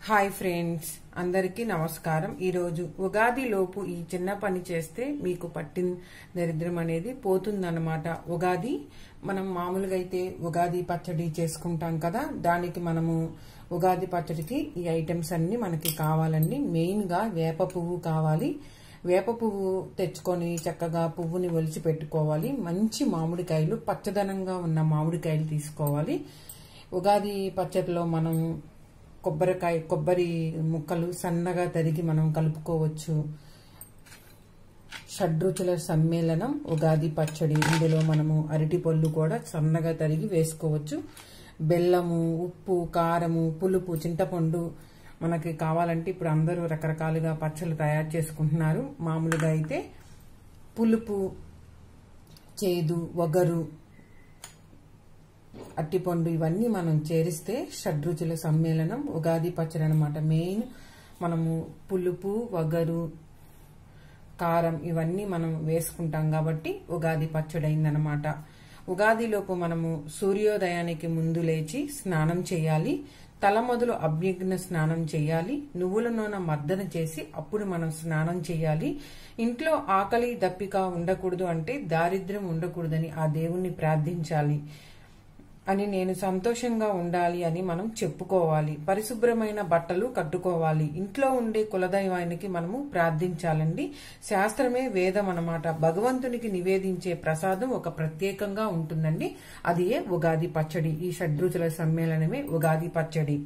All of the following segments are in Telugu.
హాయ్ ఫ్రెండ్స్ అందరికీ నమస్కారం ఈరోజు ఉగాది లోపు ఈ చిన్న పని చేస్తే మీకు పట్టిన దరిద్రం అనేది పోతుందన్నమాట ఉగాది మనం మామూలుగా అయితే ఉగాది పచ్చడి చేసుకుంటాం కదా దానికి మనము ఉగాది పచ్చడికి ఈ ఐటమ్స్ అన్ని మనకి కావాలండి మెయిన్ గా వేప పువ్వు కావాలి వేప పువ్వు తెచ్చుకొని చక్కగా పువ్వుని ఒలిచి పెట్టుకోవాలి మంచి మామిడికాయలు పచ్చదనంగా ఉన్న మామిడికాయలు తీసుకోవాలి ఉగాది పచ్చడిలో మనం కొబ్బరికాయ కొబ్బరి ముక్కలు సన్నగా తరిగి మనం కలుపుకోవచ్చు షడ్రుచుల సమ్మేళనం ఉగాది పచ్చడి ఇందులో మనము అరటి పళ్ళు కూడా సన్నగా తరిగి వేసుకోవచ్చు బెల్లము ఉప్పు కారము పులుపు చింతపండు మనకి కావాలంటే ఇప్పుడు అందరూ రకరకాలుగా పచ్చళ్ళు తయారు చేసుకుంటున్నారు మామూలుగా అయితే పులుపు చేదు వగరు అట్టిపండు ఇవన్నీ మనం చేరిస్తే షడ్రుచుల సమ్మేళనం ఉగాది పచ్చడి అనమాట మెయిన్ మనము పులుపు వగరు కారం ఇవన్నీ మనం వేసుకుంటాం కాబట్టి ఉగాది పచ్చడి అయిందనమాట ఉగాదిలోపు మనము సూర్యోదయానికి ముందు లేచి స్నానం చేయాలి తల మొదలు అభ్యగ్న స్నానం చేయాలి నువ్వుల నూనె మర్దన చేసి అప్పుడు మనం స్నానం చేయాలి ఇంట్లో ఆకలి దప్పిక ఉండకూడదు అంటే దారిద్ర్యం ఉండకూడదని ఆ దేవుణ్ణి ప్రార్థించాలి అని నేను సంతోషంగా ఉండాలి అని మనం చెప్పుకోవాలి పరిశుభ్రమైన బట్టలు కట్టుకోవాలి ఇంట్లో ఉండే కులదైవానికి మనము ప్రార్థించాలండి శాస్త్రమే వేదం అనమాట భగవంతునికి నివేదించే ప్రసాదం ఒక ప్రత్యేకంగా ఉంటుందండి అది ఏ ఉగాది పచ్చడి ఈ షడ్రుచుల సమ్మేళనమే ఉగాది పచ్చడి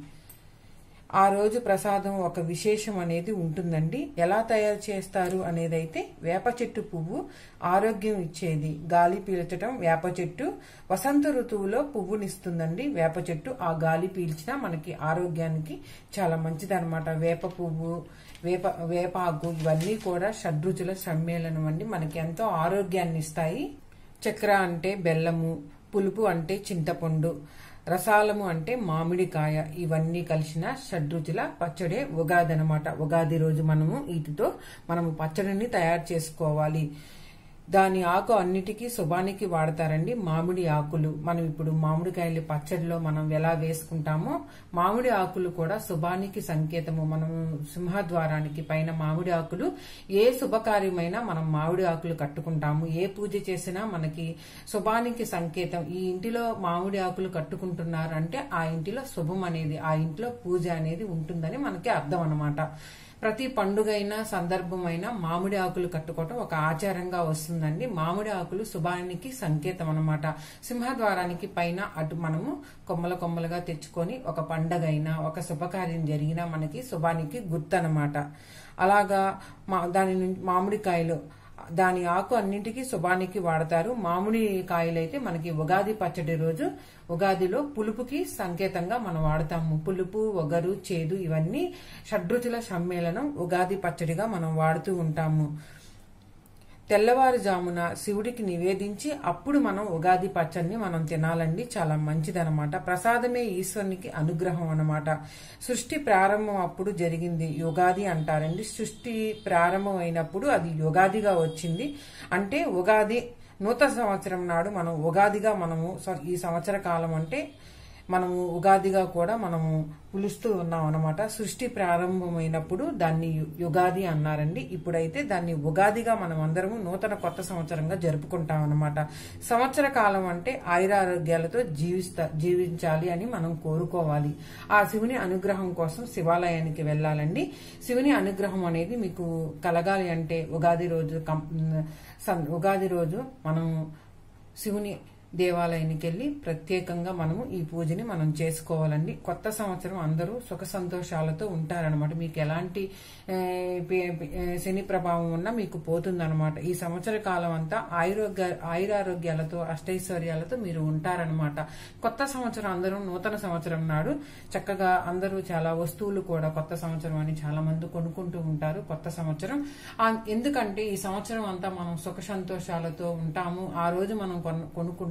ఆ రోజు ప్రసాదం ఒక విశేషం అనేది ఉంటుందండి ఎలా తయారు చేస్తారు అనేది అయితే వేప చెట్టు పువ్వు ఆరోగ్యం ఇచ్చేది గాలి పీల్చడం వేప చెట్టు వసంత ఋతువులో పువ్వునిస్తుందండి వేప చెట్టు ఆ గాలి పీల్చినా మనకి ఆరోగ్యానికి చాలా మంచిదన్నమాట వేప పువ్వు వేప వేపాకు ఇవన్నీ కూడా షడ్రుచుల సమ్మేళనం అండి మనకి ఎంతో ఆరోగ్యాన్ని ఇస్తాయి చక్ర అంటే బెల్లము పులుపు అంటే చింతపండు రసాలము అంటే మామిడికాయ ఇవన్నీ కలిసిన షడ్రుచుల పచ్చడే ఉగాది అనమాట ఉగాది రోజు మనము వీటితో మనము పచ్చడిని తయారు చేసుకోవాలి దాని ఆకు అన్నిటికీ శుభానికి వాడతారండి మామిడి ఆకులు మనం ఇప్పుడు మామిడికాయలు పచ్చడిలో మనం ఎలా వేసుకుంటామో మామిడి ఆకులు కూడా శుభానికి సంకేతము మనం సింహద్వారానికి పైన మామిడి ఆకులు ఏ శుభకార్యమైనా మనం మామిడి ఆకులు కట్టుకుంటాము ఏ పూజ చేసినా మనకి శుభానికి సంకేతం ఈ ఇంటిలో మామిడి ఆకులు కట్టుకుంటున్నారు అంటే ఆ ఇంటిలో శుభం అనేది ఆ ఇంట్లో పూజ అనేది ఉంటుందని మనకి అర్థం అనమాట ప్రతి పండుగైనా సందర్భమైనా మామిడి ఆకులు కట్టుకోవటం ఒక ఆచారంగా వస్తుందండి మామిడి ఆకులు శుభానికి సంకేతం అనమాట సింహద్వారానికి పైన అటు మనము కొమ్మల కొమ్మలుగా తెచ్చుకొని ఒక పండగ అయినా ఒక శుభకార్యం జరిగినా మనకి శుభానికి గుర్తు అనమాట అలాగా మా దాని నుంచి మామిడికాయలు దాని ఆకు అన్నింటికి శుభానికి వాడతారు మామిడి కాయలైతే మనకి ఉగాది పచ్చడి రోజు ఉగాదిలో పులుపుకి సంకేతంగా మనం వాడతాము పులుపు ఒగరు చేదు ఇవన్నీ షడ్రుచుల సమ్మేళనం ఉగాది పచ్చడిగా మనం వాడుతూ ఉంటాము తెల్లవారుజామున శివుడికి నివేదించి అప్పుడు మనం ఉగాది పచ్చడిని మనం తినాలండి చాలా మంచిదనమాట ప్రసాదమే ఈశ్వరునికి అనుగ్రహం అనమాట సృష్టి ప్రారంభం అప్పుడు జరిగింది యుగాది అంటారండి సృష్టి ప్రారంభం అయినప్పుడు అది యుగాదిగా వచ్చింది అంటే ఉగాది నూతన సంవత్సరం నాడు మనం ఉగాదిగా మనము ఈ సంవత్సర కాలం అంటే మనము ఉగాదిగా కూడా మనము పిలుస్తూ ఉన్నాం అనమాట సృష్టి ప్రారంభమైనప్పుడు దాన్ని యుగాది అన్నారండి ఇప్పుడైతే దాన్ని ఉగాదిగా మనం అందరము నూతన కొత్త సంవత్సరంగా జరుపుకుంటాం అనమాట సంవత్సర కాలం అంటే ఆయురారోగ్యాలతో జీవిస్తా జీవించాలి అని మనం కోరుకోవాలి ఆ శివుని అనుగ్రహం కోసం శివాలయానికి వెళ్ళాలండి శివుని అనుగ్రహం అనేది మీకు కలగాలి అంటే ఉగాది రోజు ఉగాది రోజు మనం శివుని దేవాలయానికి వెళ్ళి ప్రత్యేకంగా మనము ఈ పూజని మనం చేసుకోవాలండి కొత్త సంవత్సరం అందరూ సుఖ సంతోషాలతో ఉంటారనమాట మీకు ఎలాంటి శని ప్రభావం ఉన్నా మీకు పోతుందన్నమాట ఈ సంవత్సర కాలం అంతా ఆయురోగ్య ఆయురారోగ్యాలతో అష్టైశ్వర్యాలతో మీరు ఉంటారనమాట కొత్త సంవత్సరం అందరూ నూతన సంవత్సరం నాడు చక్కగా అందరూ చాలా వస్తువులు కూడా కొత్త సంవత్సరం అని చాలా మంది కొనుక్కుంటూ ఉంటారు కొత్త సంవత్సరం ఎందుకంటే ఈ సంవత్సరం అంతా మనం సుఖ సంతోషాలతో ఉంటాము ఆ రోజు మనం కొనుక్కుంటే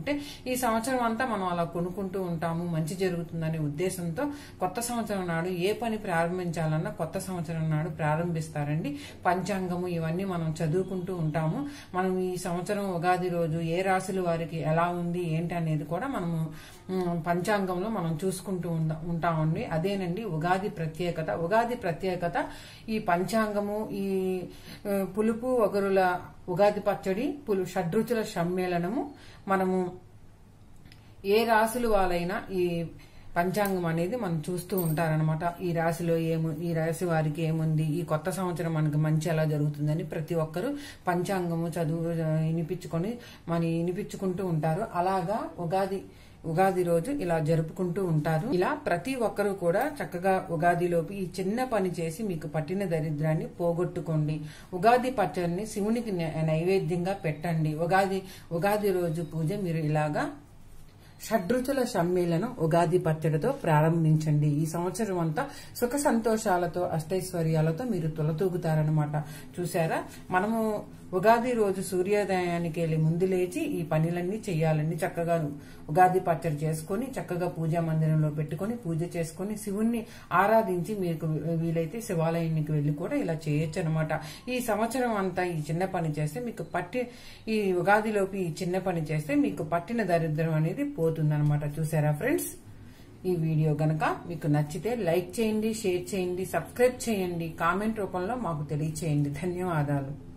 కాబట్టి ఈ సంవత్సరం అంతా మనం అలా కొనుక్కుంటూ ఉంటాము మంచి జరుగుతుందనే ఉద్దేశంతో కొత్త సంవత్సరం నాడు ఏ పని ప్రారంభించాలన్నా కొత్త సంవత్సరం నాడు ప్రారంభిస్తారండి పంచాంగము ఇవన్నీ మనం చదువుకుంటూ ఉంటాము మనం ఈ సంవత్సరం ఉగాది రోజు ఏ రాశుల వారికి ఎలా ఉంది ఏంటి అనేది కూడా మనము ఉమ్, పంచాంగంలో మనం చూసుకుంటూ ఉండ- ఉంటామండి అదేనండి ఉగాది ప్రత్యేకత ఉగాది ప్రత్యేకత ఈ పంచాంగము ఈ ఆ, పులుపు ఒగరుల ఉగాది పచ్చడి పులు షడ్రుచుల సమ్మేళనము మనము ఏ రాశులు వాళ్ళైనా ఈ పంచాంగం అనేది మనం చూస్తూ ఉంటారనమాట ఈ రాశిలో ఏము ఈ రాశి వారికి ఏముంది ఈ కొత్త సంవత్సరం మనకి మంచి ఎలా జరుగుతుందని ప్రతి ఒక్కరూ పంచాంగము చదువు ఆ, వినిపించుకొని మన వినిపించుకుంటూ ఉంటారు అలాగా ఉగాది ఉగాది రోజు ఇలా జరుపుకుంటూ ఉంటారు ఇలా ప్రతి ఒక్కరూ కూడా చక్కగా ఉగాదిలోపు ఈ చిన్న పని చేసి మీకు పట్టిన దరిద్రాన్ని పోగొట్టుకోండి ఉగాది పచ్చడిని శివునికి నై- నైవేద్యంగా పెట్టండి ఉగాది ఉగాది రోజు పూజ మీరు ఇలాగా షడ్రుచుల సమ్మేళనం ఉగాది పచ్చడితో ప్రారంభించండి ఈ సంవత్సరం అంతా సుఖ సంతోషాలతో అష్టైశ్వర్యాలతో మీరు తులతూగుతారనమాట చూసారా మనము ఉగాది రోజు సూర్యోదయానికి వెళ్ళి ముందు లేచి ఈ పనులన్నీ చేయాలండి చక్కగా ఉగాది పచ్చడి చేసుకొని చక్కగా పూజా మందిరంలో పెట్టుకొని పూజ చేసుకొని శివుణ్ణి ఆరాధించి మీకు వీలైతే శివాలయానికి వెళ్ళి కూడా ఇలా చేయొచ్చు అనమాట ఈ సంవత్సరం అంతా ఈ చిన్న పని చేస్తే మీకు పట్టి ఈ ఉగాదిలోపు ఈ చిన్న పని చేస్తే మీకు పట్టిన దరిద్రం అనేది పోతుందన్నమాట చూసారా ఫ్రెండ్స్ ఈ వీడియో గనక మీకు నచ్చితే లైక్ చేయండి షేర్ చేయండి సబ్స్క్రైబ్ చేయండి కామెంట్ రూపంలో మాకు తెలియచేయండి ధన్యవాదాలు